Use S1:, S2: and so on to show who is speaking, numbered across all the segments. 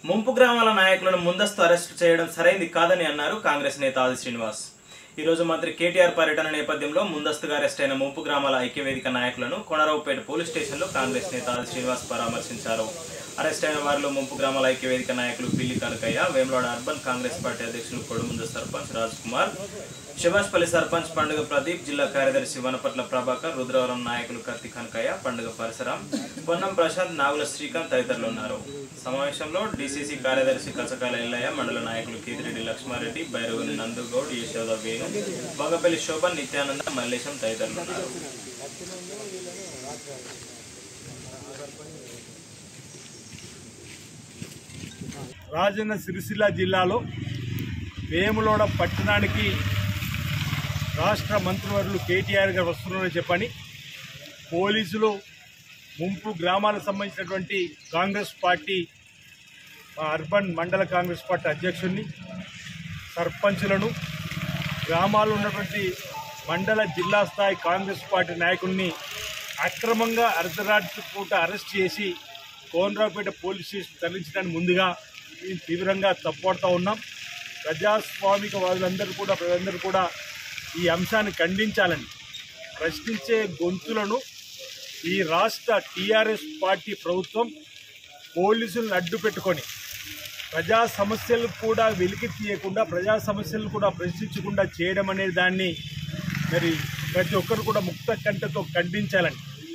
S1: ముంపు గ్రామాల నాయకులను ముందస్తు అరెస్టు చేయడం సరైంది కాదని అన్నారు కాంగ్రెస్ నేత ఆది శ్రీనివాస్ ఈ రోజు మంత్రి కేటీఆర్ పర్యటన నేపథ్యంలో ముందస్తుగా అరెస్ట్ అయిన ముంపు గ్రామాల ఐక్యవేదిక నాయకులను కొనరావుపేట పోలీస్ స్టేషన్లో కాంగ్రెస్ నేత ఆది శ్రీనివాస్ పరామర్శించారు అరెస్ట్ అయిన వారిలో ముంపు గ్రామాల ఐక్యవేదిక నాయకులు Pilli Kanakaiah Vemulawada urban Congress party అధ్యక్షులు కొడుముంద సర్పంచ్ రాజ్ కుమార్ శివాష్పల్లి సర్పంచ్ పండుగ ప్రదీప్ జిల్లా కార్యదర్శి వనపట్ల ప్రభాకర్ రుద్రవరం నాయకులు కత్తి కనకయ్య పండుగ పరశురాం పొన్నం ప్రశాంత్ నాగుల శ్రీకాంత్ తదితరులు ఉన్నారు సమావేశంలో డీసీసీ కార్యదర్శి కచకాల ఎల్లయ్య మండల నాయకులు కీతిరెడ్డి లక్ష్మారెడ్డి భైరవుని నందుగౌడ్ యశోద వేణు బంగపల్లి శోభన్ నిత్యానంద మల్లేశం తదితరులు ఉన్నారు
S2: రాజన్న సిరిసిల్ల జిల్లాలో వేములోడ పట్టణానికి రాష్ట్ర మంత్రివర్యులు కేటీఆర్ గారు వస్తున్నారని చెప్పని పోలీసులు ముంపు గ్రామాలకు సంబంధించినటువంటి కాంగ్రెస్ పార్టీ మా అర్బన్ మండల కాంగ్రెస్ పార్టీ అధ్యక్షుడిని సర్పంచులను గ్రామాల్లో ఉన్నటువంటి మండల జిల్లా స్థాయి కాంగ్రెస్ పార్టీ నాయకుడిని అక్రమంగా అర్ధరాత్రి పూట అరెస్ట్ చేసి కోనరావుపేట పోలీస్ స్టేషన్ తరలించడానికి ముందుగా మేము తీవ్రంగా తప్పుపడుతూ ఉన్నాం ప్రజాస్వామిక వాళ్ళందరూ కూడా ప్రజలందరూ కూడా ఈ అంశాన్ని ఖండించాలని ప్రశ్నించే గొంతులను ఈ రాష్ట్ర టీఆర్ఎస్ పార్టీ ప్రభుత్వం పోలీసులను అడ్డు పెట్టుకొని ప్రజా సమస్యలు కూడా వెలికి తీయకుండా ప్రజా సమస్యలు కూడా ప్రశ్నించకుండా చేయడం అనే దాన్ని మరి ప్రతి ఒక్కరు కూడా ముక్త కంటతో ఖండించాలని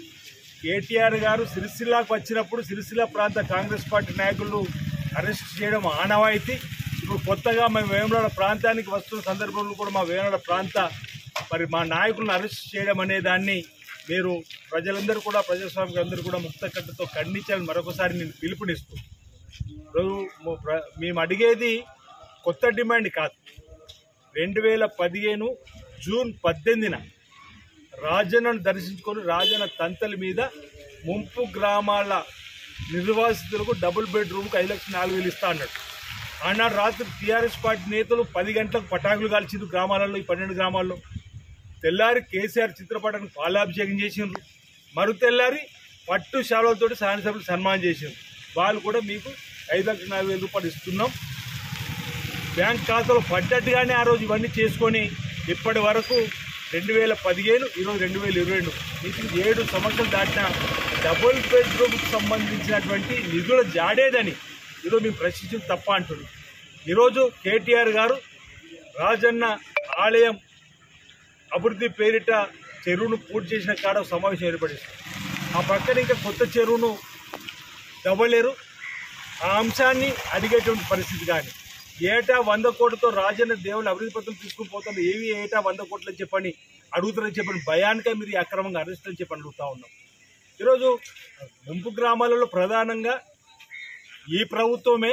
S2: కేటీఆర్ గారు సిరిసిల్లాకు వచ్చినప్పుడు సిరిసిల్ల ప్రాంత కాంగ్రెస్ పార్టీ నాయకులు అరెస్ట్ చేయడం ఆనవాయితీ ఇప్పుడు కొత్తగా మేము వేములవాడ ప్రాంతానికి వస్తున్న సందర్భంలో కూడా మా వేములవాడ ప్రాంత మరి మా నాయకులను అరెస్ట్ చేయడం అనే దాన్ని మీరు ప్రజలందరూ కూడా ప్రజాస్వామిక అందరూ కూడా ముక్త కట్టుతో ఖండించాలని మరొకసారి నేను పిలుపునిస్తూ ఇప్పుడు మ- ప్ర- మేము అడిగేది కొత్త డిమాండ్ కాదు రెండు వేల పదిహేను జూన్ పద్దెనిమిదిన రాజన్నను దర్శించుకొని రాజన్న తంతల మీద ముంపు గ్రామాల నిర్వాసితులకు డబుల్ బెడ్రూమ్కి ఐదు లక్షల నాలుగు వేలు ఇస్తా అన్నాడు ఆనాడు రాత్రి టీఆర్ఎస్ పార్టీ నేతలు పది గంటలకు పటాకులు కాల్చిండ్రు గ్రామాలలో ఈ పన్నెండు గ్రామాల్లో తెల్లారి కేసీఆర్ చిత్రపటానికి పాలాభిషేకం చేసిండ్రు మరు తెల్లారి పట్టు శాలలతోటి శాసనసభ్యులు సన్మానం చేసిండ్రు వాళ్ళు కూడా మీకు ఐదు లక్షల నాలుగు వేల రూపాయలు ఇస్తున్నాం బ్యాంక్ ఖాతాలో పడ్డట్టుగానే ఆ రోజు ఇవన్నీ చేసుకొని ఇప్పటి వరకు రెండు వేల పదిహేను ఈరోజు రెండు వేల ఇరవై రెండు మీకు ఏడు సంవత్సరాలు దాటిన డబుల్ బెడ్రూమ్కి సంబంధించినటువంటి నిధుల జాడేదని ఈరోజు మేము ప్రశ్నించడం తప్ప అంటున్నాం ఈరోజు కేటీఆర్ గారు రాజన్న ఆలయం అభివృద్ధి పేరిట చెరువును పూర్తి చేసిన కాడ ఒక సమావేశం ఏర్పడిస్తుంది ఆ పక్కన ఇంకా కొత్త చెరువును డబ్బలేరు ఆ అంశాన్ని అడిగేటువంటి పరిస్థితి కానీ ఏటా వంద కోట్లతో రాజన్న దేవుని అభివృద్ధి పత్రం తీసుకుని పోతుంది ఏవి ఏటా వంద కోట్లు అని చెప్పని అడుగుతారని చెప్పని భయానికే మీరు ఈ అక్రమంగా అరెస్ట్ అని చెప్పి అడుగుతా ఉన్నాం ఈరోజు ముంపు గ్రామాలలో ప్రధానంగా ఈ ప్రభుత్వమే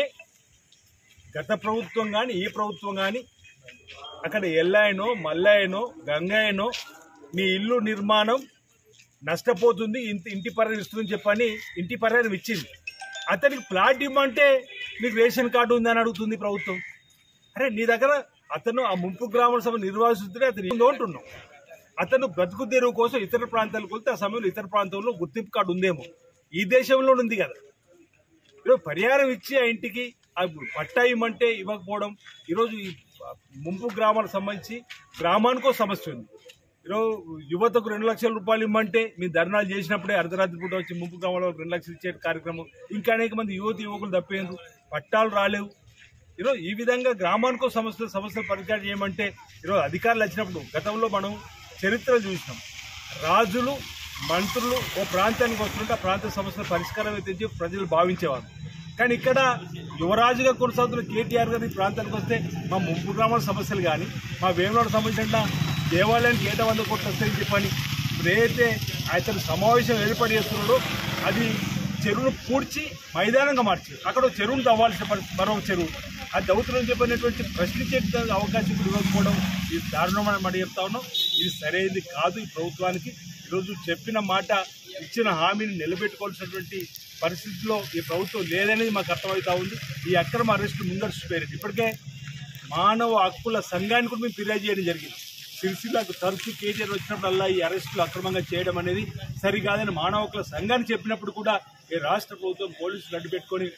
S2: గత ప్రభుత్వం కానీ ఈ ప్రభుత్వం కానీ అక్కడ ఎల్లాయనో మల్లాయనో గంగాయనో నీ ఇల్లు నిర్మాణం నష్టపోతుంది ఇంటి ఇంటి పరిహారం ఇస్తుందని చెప్పని ఇంటి పరిహారం ఇచ్చింది అతనికి ప్లాట్ ఇమ్మంటే నీకు రేషన్ కార్డు ఉందని అడుగుతుంది ప్రభుత్వం అరే నీ దగ్గర అతను ఆ ముంపు గ్రామాల సభ నిర్వాసిస్తుంటే అతను ఏందో అంటున్నాం అతను బ్రతుకు తెరువు కోసం ఇతర ప్రాంతాలకు వెళ్తే ఆ సమయంలో ఇతర ప్రాంతంలో గుర్తింపు కార్డు ఉందేమో ఈ దేశంలో ఉంది కదా ఈరోజు పరిహారం ఇచ్చి ఆ ఇంటికి ఆ పట్టా ఇవ్వమంటే ఇవ్వకపోవడం ఈరోజు ఈ ముంపు గ్రామాలకు సంబంధించి గ్రామానికో సమస్య ఉంది ఈరోజు యువతకు రెండు లక్షల రూపాయలు ఇవ్వమంటే మీ ధర్నాలు చేసినప్పుడే అర్ధరాత్రి పూట వచ్చి ముంపు గ్రామాల్లో రెండు లక్షలు ఇచ్చే కార్యక్రమం ఇంకా అనేక మంది యువతి యువకులు తప్పేందుకు పట్టాలు రాలేవు ఈరోజు ఈ విధంగా గ్రామానికో సమస్యలు సమస్యలు పరిష్కారం చేయమంటే ఈరోజు అధికారులు వచ్చినప్పుడు గతంలో మనం చరిత్ర చూసినాం రాజులు మంత్రులు ఓ ప్రాంతానికి వస్తుంటే ఆ ప్రాంత సమస్యల పరిష్కారం అయితే చెప్పి ప్రజలు భావించేవారు కానీ ఇక్కడ యువరాజుగా కొనసాగుతున్న కేటీఆర్ గారు ఈ ప్రాంతానికి వస్తే మా ముంపు గ్రామాల సమస్యలు కానీ మా వేమనాడు సంబంధించిన దేవాలయానికి ఏటా వంద కోట్లు వస్తాయని చెప్పని ఇప్పుడు ఏదైతే అతను సమావేశం ఏర్పాటు చేస్తున్నాడో అది చెరువును పూడ్చి మైదానంగా మార్చారు అక్కడ ఒక చెరువును తవ్వాల్సిన పరిస్థితి మరొక చెరువు అది దౌతులని చెప్పినటువంటి ప్రశ్నించే అవకాశం ఇప్పుడు ఇవ్వకపోవడం ఇది దారుణమైన మాట చెప్తా ఉన్నాం ఇది సరైనది కాదు ఈ ప్రభుత్వానికి ఈరోజు చెప్పిన మాట ఇచ్చిన హామీని నిలబెట్టుకోవాల్సినటువంటి పరిస్థితిలో ఈ ప్రభుత్వం లేదనేది మాకు అర్థమవుతా ఉంది ఈ అక్రమ అరెస్టు ముందడుచు పేరు ఇప్పటికే మానవ హక్కుల సంఘాన్ని కూడా మేము ఫిర్యాదు చేయడం జరిగింది సిరిసిల్లకు తరచూ కేటీఆర్ వచ్చినప్పుడల్లా ఈ అరెస్టులు అక్రమంగా చేయడం అనేది సరికాదని మానవ హక్కుల సంఘాన్ని చెప్పినప్పుడు కూడా ఈ రాష్ట్ర ప్రభుత్వం పోలీసులు అడ్డు పెట్టుకొని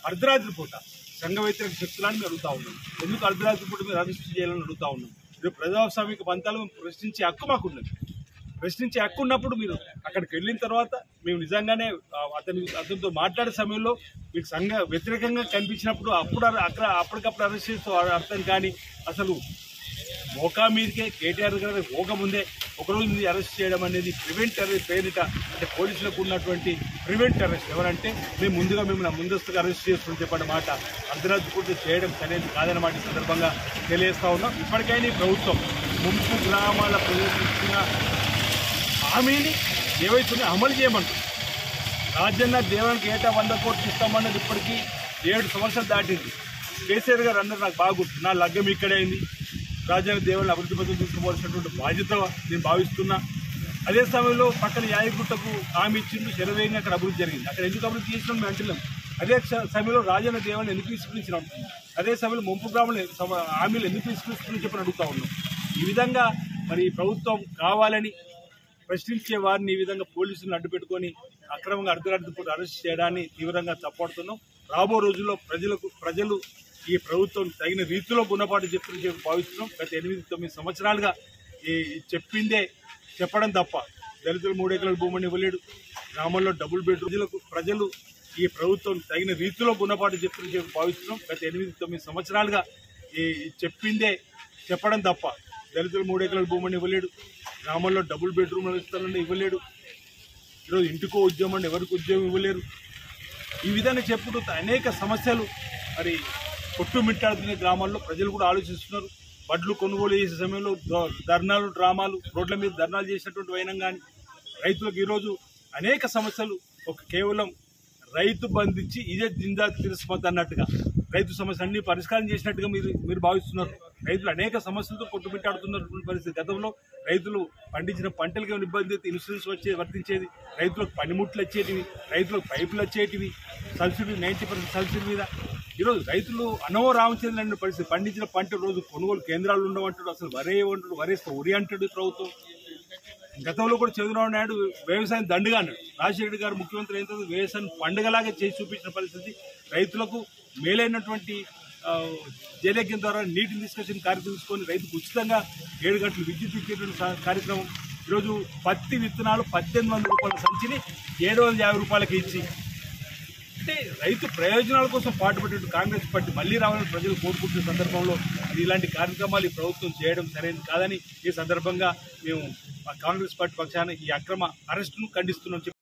S2: అర్ధరాత్రి పూట సంఘ వ్యతిరేక శక్తులని మేము అడుగుతా ఉన్నాం ఎందుకు అర్ధరాత్రి పూట మీరు అరెస్ట్ చేయాలని అడుగుతా ఉన్నాం ఇది ప్రజాస్వామిక పంతాలు ప్రశ్నించే హక్కు మాకున్నది ప్రశ్నించే హక్కు ఉన్నప్పుడు మీరు అక్కడికి వెళ్ళిన తర్వాత మేము నిజంగానే ఆ, అతని అతనితో మాట్లాడే సమయంలో మీకు సంఘ వ్యతిరేకంగా కనిపించినప్పుడు అప్పుడు అర- అక్కడ అప్పటికప్పుడు అరెస్ట్ చేస్తూ అర్థం కానీ అసలు మోకా మీదకే కేటీఆర్ గారి మోక ముందే ఒకరోజు ముందు అరెస్ట్ చేయడం అనేది ప్రివెంట్ అరెస్ట్ పేరిట అంటే పోలీసులకు ఉన్నటువంటి ప్రివెంట్ అరెస్ట్ ఎవరంటే మేము ముందుగా మిమ్మల్ని ముందస్తుగా అరెస్ట్ చేస్తున్న చెప్పిన మాట అర్ధరాత్రి పూర్తి చేయడం సరైనది కాదన్నమాట ఈ సందర్భంగా తెలియజేస్తా ఉన్నాం ఇప్పటికైనా ఈ ప్రభుత్వం ముంపు గ్రామాల ప్రజలకు ఇచ్చిన హామీని ఏవైతుందో అమలు చేయమంటుంది రాజ్యాంగ దేవానికి ఏటా వంద కోట్లు ఇస్తామన్నది ఇప్పటికీ ఏడు సంవత్సరాలు దాటింది కేసీఆర్ గారు అన్నారు నాకు బాగా గుర్తు నా లగ్గం ఇక్కడే అయింది రాజ్యాంగ దేవుని అభివృద్ధి పథకం తీసుకోవాల్సినటువంటి బాధ్యత నేను భావిస్తున్నా అదే సమయంలో పక్కన యాయగుట్టకు హామీ ఇచ్చిండు శరవేగంగా అక్కడ అభివృద్ధి జరిగింది అక్కడ ఎందుకు అభివృద్ధి చేసినాం మేము అంటున్నాం అదే స- సమయంలో రాజన్న దేవుని ఎందుకు తీసుకునిచ్చినాం అదే సమయంలో ముంపు గ్రామంలో సమ- హామీలు ఎందుకు తీసుకుని చెప్పని అడుగుతా ఉన్నాం ఈ విధంగా మరి ఈ ప్రభుత్వం కావాలని ప్రశ్నించే వారిని ఈ విధంగా పోలీసులను అడ్డుపెట్టుకొని అక్రమంగా అర్ధరాత్రి పూట అరెస్ట్ చేయడాన్ని తీవ్రంగా తప్పడుతున్నాం రాబో రోజుల్లో ప్రజలకు ప్రజలు ఈ ప్రభుత్వం తగిన రీతిలో గుణపాటు చెప్పిన చెప్పి భావిస్తున్నాం గత ఎనిమిది తొమ్మిది సంవత్సరాలుగా ఈ చెప్పిందే చెప్పడం తప్ప దళితులు మూడు ఎకరాల భూమిని ఇవ్వలేడు గ్రామంలో డబుల్ బెడ్ ప్రజలకు ప్రజలు ఈ ప్రభుత్వం తగిన రీతిలో గుణపాటు చెప్పిన చెప్పి భావిస్తున్నాం గత ఎనిమిది తొమ్మిది సంవత్సరాలుగా ఈ చెప్పిందే చెప్పడం తప్ప దళితులు మూడు ఎకరాల భూమిని ఇవ్వలేడు గ్రామంలో డబుల్ బెడ్రూమ్ ఇస్తానని ఇవ్వలేడు ఈరోజు ఇంటికో ఉద్యోగం అంటే ఎవరికి ఉద్యోగం ఇవ్వలేరు ఈ విధంగా చెప్పుకుంటూ అనేక సమస్యలు మరి కొట్టుమిట్టాడుతున్న గ్రామాల్లో ప్రజలు కూడా ఆలోచిస్తున్నారు వడ్లు కొనుగోలు చేసే సమయంలో ద- ధర్నాలు డ్రామాలు రోడ్ల మీద ధర్నాలు చేసినటువంటి వైనం కానీ రైతులకు ఈరోజు అనేక సమస్యలు ఒక కేవలం రైతు బంధించి ఇదే జిందా తిరస్మత్ అన్నట్టుగా రైతు సమస్య అన్ని పరిష్కారం చేసినట్టుగా మీరు మీరు భావిస్తున్నారు రైతులు అనేక సమస్యలతో కొట్టుమిట్టాడుతున్నటువంటి పరిస్థితి గతంలో రైతులు పండించిన పంటలకు ఏమైనా ఇబ్బంది అయితే ఇన్సూరెన్స్ వచ్చే వర్తించేది రైతులకు పనిముట్లు వచ్చేటివి రైతులకు పైపులు వచ్చేటివి సబ్సిడీ నైంటీ పర్సెంట్ సబ్సిడీ మీద ఈరోజు రైతులు అనవో రామచంద్ర పరిస్థితి పండించిన పంట రోజు కొనుగోలు కేంద్రాలు ఉండవంటాడు అసలు వరే ఏమంటాడు వరేస్తే ఉరి అంటాడు ఈ ప్రభుత్వం గతంలో కూడా చంద్రబాబు నాయుడు వ్యవసాయం దండుగా అన్నాడు రాజశేఖర్ గారు ముఖ్యమంత్రి అయిన తర్వాత వ్యవసాయం పండుగలాగా చేసి చూపించిన పరిస్థితి రైతులకు మేలైనటువంటి ఆ, జలయజ్ఞం ద్వారా నీటిని తీసుకొచ్చిన కార్యక్రమం తీసుకొని రైతుకు ఉచితంగా ఏడు గంటలు విద్యుత్ ఇచ్చేటువంటి సా- కార్యక్రమం ఈరోజు పత్తి విత్తనాలు పద్దెనిమిది వందల రూపాయల సంచిని ఏడు వందల యాభై రూపాయలకి ఇచ్చి అంటే రైతు ప్రయోజనాల కోసం పాటుపడే కాంగ్రెస్ పార్టీ మళ్ళీ రావాలని ప్రజలు కోరుకుంటున్న సందర్భంలో అది ఇలాంటి కార్యక్రమాలు ఈ ప్రభుత్వం చేయడం సరైనది కాదని ఈ సందర్భంగా మేము ఆ కాంగ్రెస్ పార్టీ పక్షాన ఈ అక్రమ అరెస్టును ఖండిస్తున్నాం